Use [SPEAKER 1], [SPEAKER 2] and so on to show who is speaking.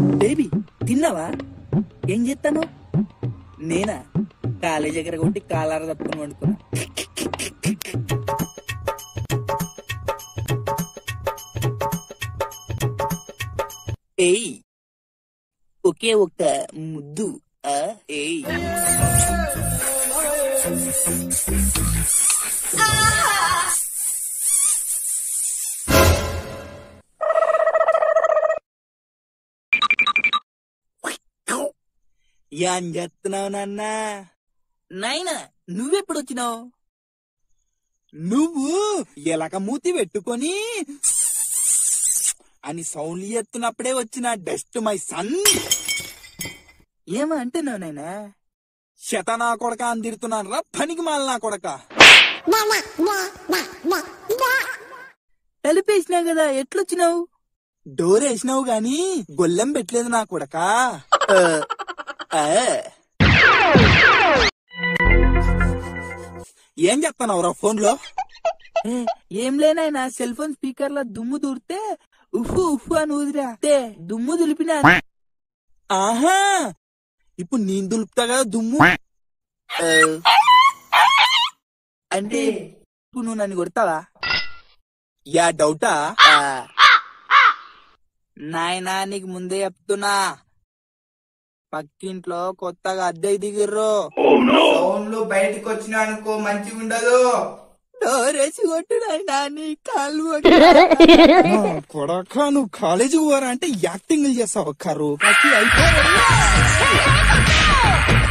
[SPEAKER 1] Baby తిన్నావా ఏం చేస్తాను నేనా కాలేజ్ దగ్గర కొట్టి కాలార తప్పుకొని వండుకున్నా ఏయ్ ఒకే ఒక్క ముద్దు ఆ ఏయ్ ఏం చేస్తున్నావు నాన్న నాయనా నువ్వెప్పుడు వచ్చినావు నువ్వు ఎలక మూతి పెట్టుకొని అని సౌండ్లు ఎత్తున్నప్పుడే వచ్చిన డస్ట్ మై సన్ ఏమా అంటున్నావు నాయనా శత నా కొడక అని తిడుతున్నాను రా పనికి మాల నా కొడక తలుపేసినావు కదా ఎట్లొచ్చినావు డోర్ వేసినావు గాని గొల్లెం పెట్టలేదు నా కొడక ఆ, ఆ. ఏం చెప్తున్నావు రా ఫోన్ లో ఏం లేనాయనా సెల్ ఫోన్ స్పీకర్ లో దుమ్ము దూరితే ఉఫు ఉఫు అని ఊదిరా తే, దుమ్ము దులిపినా ఆహా ఇప్పుడు నేను దులుపుతా కదా దుమ్ము ఆ. అంటే ఇప్పుడు నువ్వు నన్ను కొడతావా యా డౌటా ఆ. నాయనా నీకు ముందే చెప్తున్నా పక్కింట్లో కొత్తగా అద్దె దిగిర్రు
[SPEAKER 2] ఫోన్లు బయటకు వచ్చినా అనుకో మంచిగా ఉండదు
[SPEAKER 1] డోరేసి కొట్టు నాయనా నీ కాలు కొడక నువ్వు కాలేజీకి పోరా అంటే యాక్టింగ్ చేస్తావు కరు అయిపోయి